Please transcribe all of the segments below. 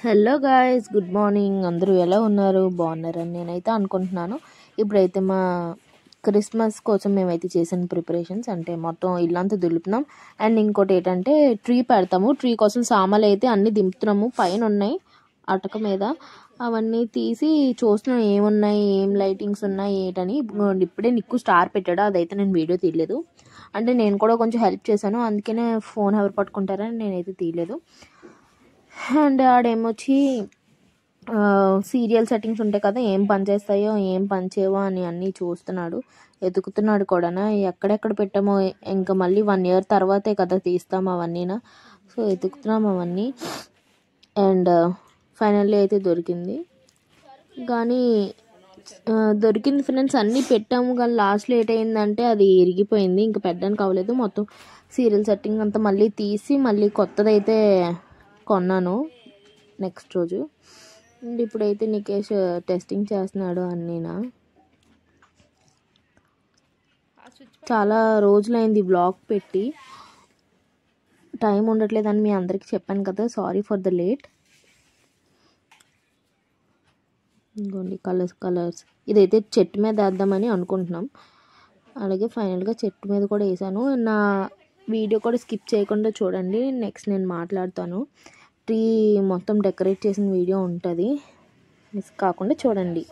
Hello guys good morning అందరూ ఎలా ఉన్నారు బాగున్నారని నేనైతే అనుకుంటున్నాను ఇప్పుడైతే మా క్రిస్మస్ కోసం మేమైతే చేసిన ప్రిపరేషన్స్ అంటే మొత్తం ఇల్లంతా దులుపుతున్నాం అండ్ ఇంకోటి ఏంటంటే ట్రీ పెడతాము ట్రీ కోసం సామాన్లు అయితే అన్ని దింపుతున్నాము పైన ఉన్నాయి అటక మీద అవన్నీ తీసి చూస్తున్నాం ఏమున్నాయి ఏం లైటింగ్స్ ఉన్నాయి ఏంటని ఇప్పుడే నిక్కు స్టార్ పెట్టాడు అదైతే నేను వీడియో తీయలేదు అంటే నేను కూడా కొంచెం హెల్ప్ చేశాను అందుకనే ఫోన్ ఎవరు పట్టుకుంటారని నేనైతే తీయలేదు అండ్ ఆడేమొచ్చి సీరియల్ సెట్టింగ్స్ ఉంటాయి కదా ఏం పని చేస్తాయో ఏం పని చేయవో అని అన్నీ చూస్తున్నాడు ఎతుకుతున్నాడు కూడా ఎక్కడెక్కడ పెట్టామో ఇంకా మళ్ళీ వన్ ఇయర్ తర్వాతే కదా తీస్తాం అవన్నీనా సో ఎతుకుతున్నాం అవన్నీ అండ్ ఫైనల్లీ అయితే దొరికింది కానీ ఆ, దొరికింది ఫ్రెండ్స్ అన్నీ పెట్టాము కానీ లాస్ట్ లేట్ అయిందంటే అది ఇరిగిపోయింది ఇంకా పెట్టడానికి అవ్వలేదు మొత్తం సీరియల్ సెట్టింగ్ అంతా మళ్ళీ తీసి మళ్ళీ కొత్తదైతే కొన్నాను నెక్స్ట్ రోజు అండ్ ఇప్పుడైతే నికేష్ టెస్టింగ్ చేస్తున్నాడు అన్నీనా చాలా రోజులైంది బ్లాగ్ పెట్టి టైం ఉండట్లేదని మీ అందరికీ చెప్పాను కదా సారీ ఫర్ ద లేట్ ఇంకోండి కలర్స్ కలర్స్ ఇదైతే చెట్టు మీద వేద్దామని అనుకుంటున్నాం అలాగే ఫైనల్గా చెట్టు మీద కూడా వేసాను నా వీడియో కూడా స్కిప్ చేయకుండా చూడండి నెక్స్ట్ నేను మాట్లాడతాను ట్రీ మొత్తం డెకరేట్ చేసిన వీడియో ఉంటుంది మిస్ కాకుండా చూడండి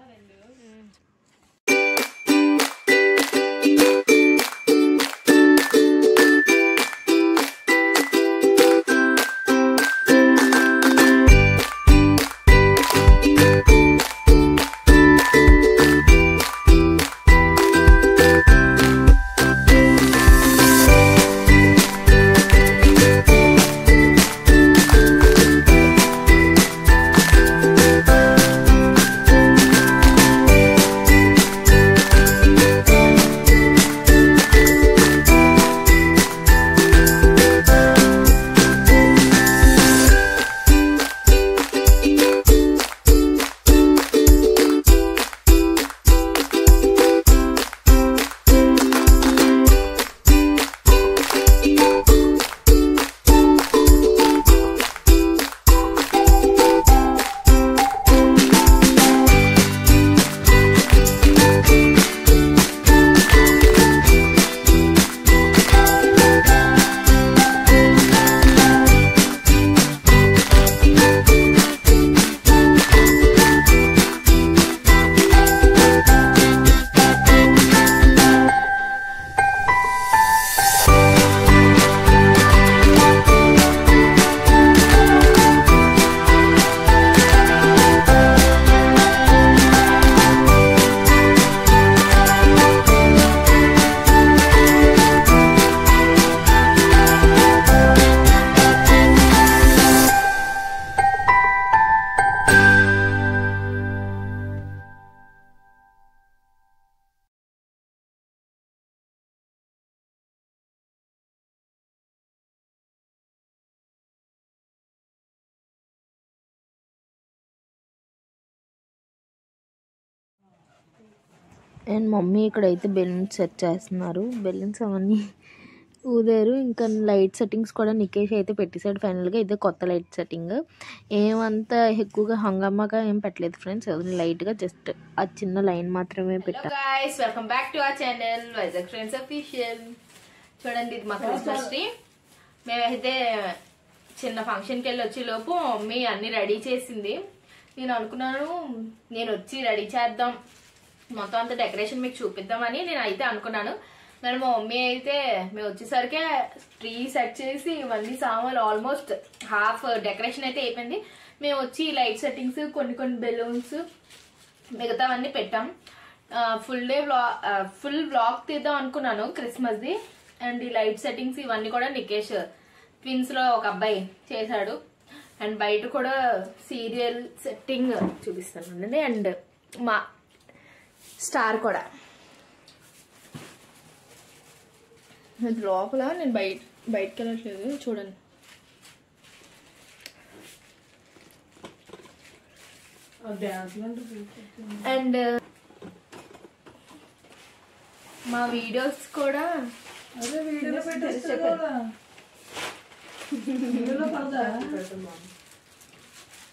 అండ్ మమ్మీ ఇక్కడైతే బెలూన్స్ సెట్ చేస్తున్నారు బెలూన్స్ అవన్నీ ఊదారు ఇంకా లైట్ సెట్టింగ్స్ కూడా నికేష్ అయితే పెట్టేశాడు ఫైనల్గా ఇదే కొత్త లైట్ సెట్టింగ్ ఏమంత ఎక్కువగా హంగామాగా ఏం పెట్టలేదు ఫ్రెండ్స్ లైట్గా జస్ట్ ఆ చిన్న లైన్ మాత్రమే పెట్టాను guys welcome back to our channel Vizag friends official చూడండి ఇది మా క్రిస్మస్ ట్రీ మేమైతే చిన్న ఫంక్షన్కి వెళ్ళి వచ్చే లోపు మమ్మీ అన్ని రెడీ చేసింది నేను అనుకున్నాను నేను వచ్చి రెడీ చేద్దాం మొత్తం అంత డెకరేషన్ మీకు చూపిద్దామని నేను అయితే అనుకున్నాను మరి మా మమ్మీ అయితే మేము వచ్చేసరికి ట్రీ సెట్ చేసి ఇవన్నీ సామాన్లు ఆల్మోస్ట్ హాఫ్ డెకరేషన్ అయితే అయిపోయింది మేము వచ్చి లైట్ సెట్టింగ్స్ కొన్ని కొన్ని బెలూన్స్ మిగతావన్నీ పెట్టాం full day vlog full vlog తీద్దాం అనుకున్నాను క్రిస్మస్ది అండ్ ఈ లైట్ సెట్టింగ్స్ ఇవన్నీ కూడా నికేష్ ట్విన్స్ లో ఒక అబ్బాయి చేశాడు అండ్ బయట కూడా సీరియల్ సెట్టింగ్ చూపిస్తాను అండ్ మా స్టార్ కూడా అది లోపల నేను బయట బయటకు వెళ్ళట్లేదు చూడండి అండ్ మా వీడియోస్ కూడా అదే వీడియోలో పెట్టేస్తారు కదా వీడియోలో పడదా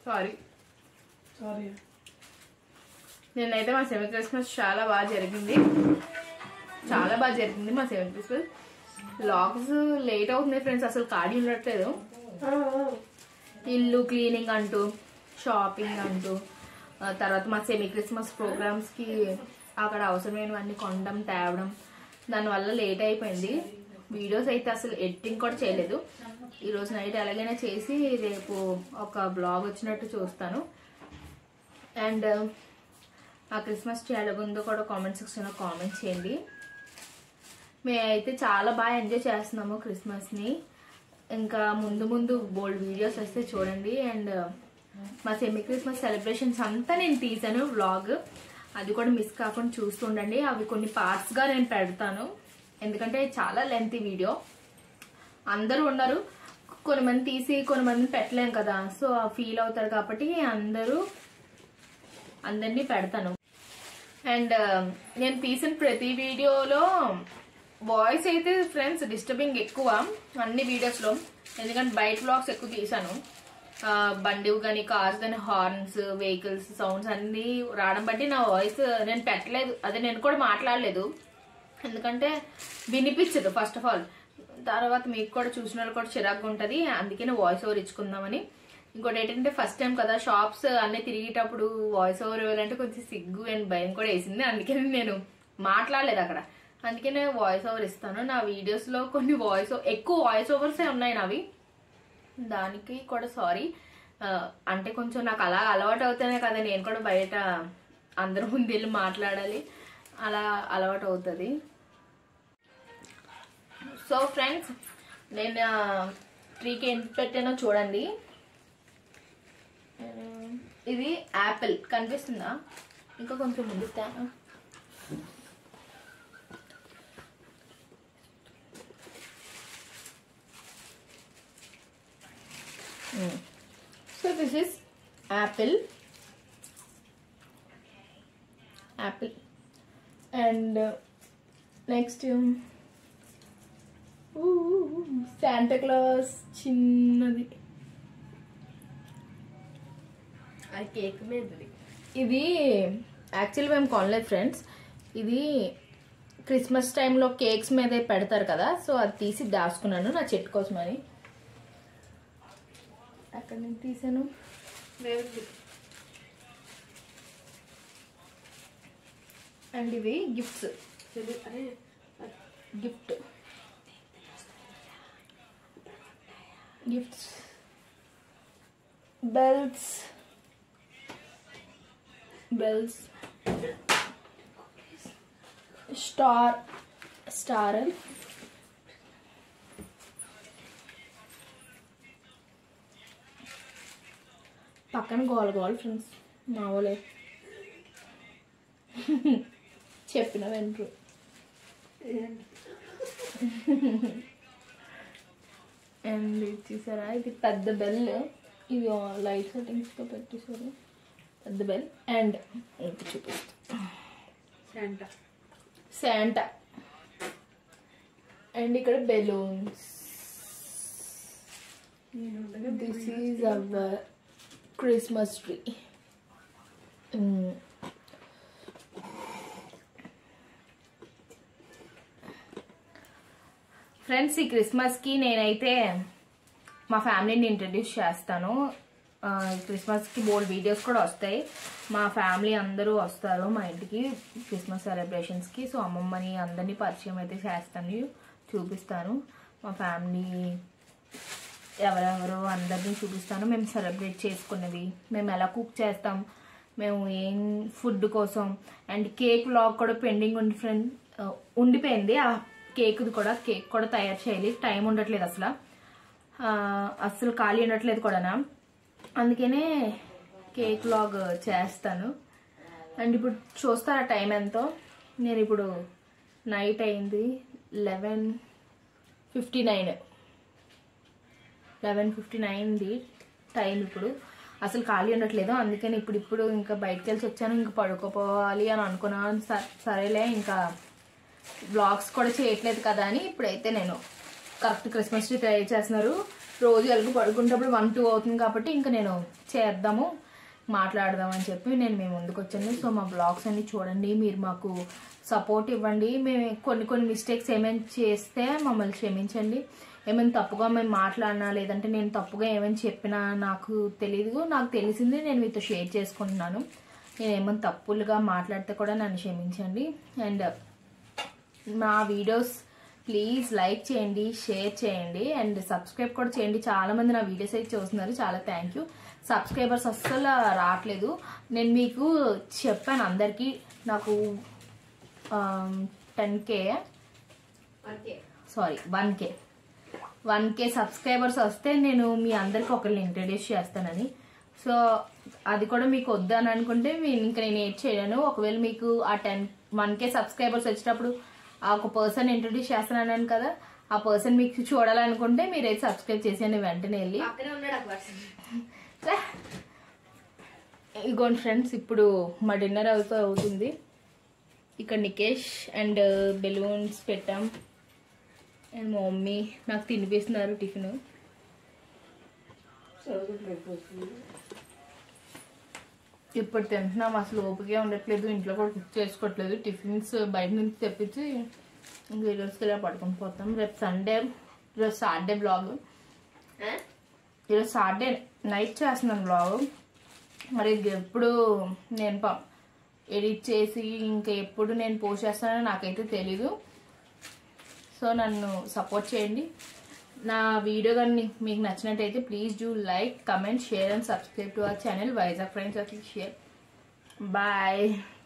సారీ సారీ నేనైతే మా సెవెన్ క్రిస్మస్ చాలా బాగా జరిగింది చాలా బాగా జరిగింది మా సెవెన్ క్రిస్మస్ లాగ్స్ లేట్ అవుతుంది ఫ్రెండ్స్ అసలు ఖాళీ ఉండట్లేదు ఇల్లు క్లీనింగ్ అంటూ షాపింగ్ అంటూ ఆ తర్వాత మా సెమీ క్రిస్మస్ ప్రోగ్రామ్స్కి అక్కడ అవసరమైనవన్నీ కొనడం తేవడం దానివల్ల లేట్ అయిపోయింది వీడియోస్ అయితే అసలు ఎడిటింగ్ కూడా చేయలేదు ఈరోజు నైట్ ఎలాగైనా చేసి రేపు ఒక బ్లాగ్ వచ్చినట్టు చూస్తాను అండ్ ఆ క్రిస్మస్ ట్రీ ఎలాగుందో కూడా కామెంట్ సెక్షన్లో కామెంట్ చేయండి మేమైతే చాలా బాగా ఎంజాయ్ చేస్తున్నాము క్రిస్మస్ని ఇంకా ముందు ముందు బోల్డ్ వీడియోస్ వస్తే చూడండి అండ్ మా సెమీ క్రిస్మస్ సెలబ్రేషన్స్ అంతా నేను తీసాను వ్లాగ్ అది కూడా మిస్ కాకుండా చూస్తుండండి అవి కొన్ని పార్ట్స్గా నేను పెడతాను ఎందుకంటే చాలా లెంతీ వీడియో అందరూ ఉన్నారు కొన్ని మంది తీసి కొన్ని మంది పెట్టలేం కదా సో ఫీల్ అవుతారు కాబట్టి అందరూ అందరినీ పెడతాను అండ్ నేను తీసిన ప్రతి వీడియోలో వాయిస్ అయితే ఫ్రెండ్స్ డిస్టర్బింగ్ ఎక్కువ అన్ని వీడియోస్లో ఎందుకంటే బయట వ్లాగ్స్ ఎక్కువ తీసాను ఆ, బండి కానీ కార్స్ కానీ హార్న్స్ వెహికల్స్ సౌండ్స్ అన్ని రావడం బట్టి నా వాయిస్ నేను పెట్టలేదు అదే నేను కూడా మాట్లాడలేదు ఎందుకంటే వినిపించదు ఫస్ట్ ఆఫ్ ఆల్ తర్వాత మీకు కూడా చూసిన వాళ్ళు కూడా చిరాకుగా ఉంటుంది అందుకనే వాయిస్ ఓవర్ ఇచ్చుకుందామని ఇంకోటి ఏంటంటే ఫస్ట్ టైం కదా షాప్స్ అన్నీ తిరిగేటప్పుడు వాయిస్ ఓవర్ ఇవ్వాలంటే కొంచెం సిగ్గు అండ్ భయం కూడా వేసింది అందుకని నేను మాట్లాడలేదు అక్కడ అందుకనే వాయిస్ ఓవర్ ఇస్తాను నా వీడియోస్లో కొన్ని వాయిస్ ఎక్కువ వాయిస్ ఓవర్సే ఉన్నాయి నావి దానికి కూడా సారీ అంటే కొంచెం నాకు అలా అలవాటు అవుతేనే కదా నేను కూడా బయట అందరి ముందు వెళ్ళి మాట్లాడాలి అలా అలవాటు అవుతుంది సో ఫ్రెండ్స్ నేను ట్రీకి ఎంత పెట్టానో చూడండి ఆ, ఇది యాపిల్ కనిపిస్తుందా ఇంకా కొంచెం ముందు తా- so this is apple apple and next Santa Claus చిన్నది ఆ కేక్ మీదది ఇది యాక్చువల్లీ మేము కొనలేదు ఫ్రెండ్స్ ఇది క్రిస్మస్ టైంలో కేక్స్ మీదే పెడతారు కదా సో అది తీసి దాచుకున్నాను నా చెట్టు కోసమని అక్కడ నేను తీసాను లేదు అండ్ ఇవి గిఫ్ట్స్ ఇది అరే gift gifts bells bells star star పక్కన గోల గోల ఫ్రెండ్స్ మావలే చెప్పిన వెంట్రు అండ్ ఇది చూసారా ఇది పెద్ద బెల్ ఇది లైట్ సెట్టింగ్స్తో పెట్టేశారు పెద్ద బెల్ అండ్ ఇంకా చూపిస్తా శాంటా శాంటా అండ్ ఇక్కడ balloons this is our Christmas tree friends ఈ క్రిస్మస్కి నేనైతే మా ఫ్యామిలీని ఇంట్రడ్యూస్ చేస్తాను ఆ, ఈ క్రిస్మస్కి బోల్డ్ వీడియోస్ కూడా వస్తాయి మా ఫ్యామిలీ అందరూ వస్తారు మా ఇంటికి క్రిస్మస్ సెలబ్రేషన్స్కి సో అమ్మమ్మని అందరినీ పరిచయం అయితే చేస్తాను చూపిస్తాను మా ఫ్యామిలీ ఎవరెవరో అందరినీ చూపిస్తాను మేము సెలబ్రేట్ చేసుకున్నవి మేము ఎలా కుక్ చేస్తాం మేము ఏం ఫుడ్ కోసం అండ్ కేక్ వ్లాగ్ కూడా పెండింగ్ ఉండి ఫ్రెండ్ ఉండిపోయింది ఆ కేక్ కూడా కేక్ కూడా తయారు చేయాలి టైం ఉండట్లేదు అసలు ఆ, అస్సలు ఖాళీ ఉండట్లేదు కూడానా అందుకనే కేక్ వ్లాగ్ చేస్తాను అండ్ ఇప్పుడు చూస్తారా టైం ఎంతో నేను ఇప్పుడు నైట్ అయింది eleven fifty nine eleven fifty నైన్ది టైం ఇప్పుడు అసలు ఖాళీ ఉండట్లేదు అందుకని ఇప్పుడు ఇప్పుడు ఇంకా బయటకు వెళ్ళి వచ్చాను ఇంకా పడుకోపోవాలి అని అనుకున్నాను స- సరేలే ఇంకా బ్లాగ్స్ కూడా చేయట్లేదు కదా అని ఇప్పుడైతే నేను కరెక్ట్ క్రిస్మస్ ట్రీ తయారు చేస్తున్నారు రోజు ఎలాగో పడుకుంటప్పుడు వన్ టూ అవుతుంది కాబట్టి ఇంకా నేను చేద్దాము మాట్లాడదాం అని చెప్పి నేను మేము ముందుకు వచ్చాను సో మా బ్లాగ్స్ అన్ని చూడండి మీరు మాకు సపోర్ట్ ఇవ్వండి మేము కొన్ని కొన్ని మిస్టేక్స్ ఏమైనా చేస్తే మమ్మల్ని క్షమించండి ఏమైనా తప్పుగా మేము మాట్లాడినా లేదంటే నేను తప్పుగా ఏమైనా చెప్పినా నాకు తెలియదు నాకు తెలిసింది నేను మీతో షేర్ చేసుకుంటున్నాను నేను ఏమైనా తప్పులుగా మాట్లాడితే కూడా నన్ను క్షమించండి అండ్ మా వీడియోస్ ప్లీజ్ లైక్ చేయండి షేర్ చేయండి అండ్ సబ్స్క్రైబ్ కూడా చేయండి చాలా మంది నా వీడియోస్ అయితే చూస్తున్నారు చాలా థ్యాంక్ యూ సబ్స్క్రైబర్స్ అస్సలు రావట్లేదు నేను మీకు చెప్పాను అందరికీ నాకు ten K okay sorry one K one K subscribers వస్తే నేను మీ అందరికి ఒకరిని ఇంట్రడ్యూస్ చేస్తానని సో అది కూడా మీకు వద్దు అని అనుకుంటే మీ- ఇంకా నేను ఏడ్ చేయలేను ఒకవేళ మీకు ఆ టెన్ వన్ కే సబ్స్క్రైబర్స్ వచ్చేటప్పుడు ఆ ఒక పర్సన్ ఇంట్రడ్యూస్ చేస్తున్నాను కదా ఆ పర్సన్ మీకు చూడాలనుకుంటే మీరైతే సబ్స్క్రైబ్ చేసేయండి వెంటనే వెళ్ళి పక్కనే ఉన్నాడు ఒక పర్సన్ ఛే! ఇగోండి ఫ్రెండ్స్ ఇప్పుడు మా డిన్నర్ అవుతూ అవుతుంది ఇక్కడ నికేష్ అండ్ బెలూన్స్ పెట్టాం అండ్ మా మమ్మీ నాకు తినిపిస్తున్నారు టిఫిన్ ఇప్పుడు తింటున్నాం అసలు ఓపికే ఉండట్లేదు ఇంట్లో కూడా కుక్ చేసుకోవట్లేదు టిఫిన్స్ బయట నుంచి తెప్పించి ఇంకా ఈరోజుకి ఇలా పడుకొని పోతాం రేపు సండే ఈరోజు సాటర్డే బ్లాగ్ ఈరోజు సాటర్డే నైట్ చేస్తున్నాను బ్లాగ్ మరి ఇది ఎప్పుడు నేను ప- ఎడిట్ చేసి ఇంకా ఎప్పుడు నేను పోస్ట్ చేస్తానో నాకైతే తెలీదు సో నన్ను సపోర్ట్ చేయండి నా వీడియో కానీ మీకు నచ్చినట్టయితే please do like comment share and subscribe to our channel Vizag friends share bye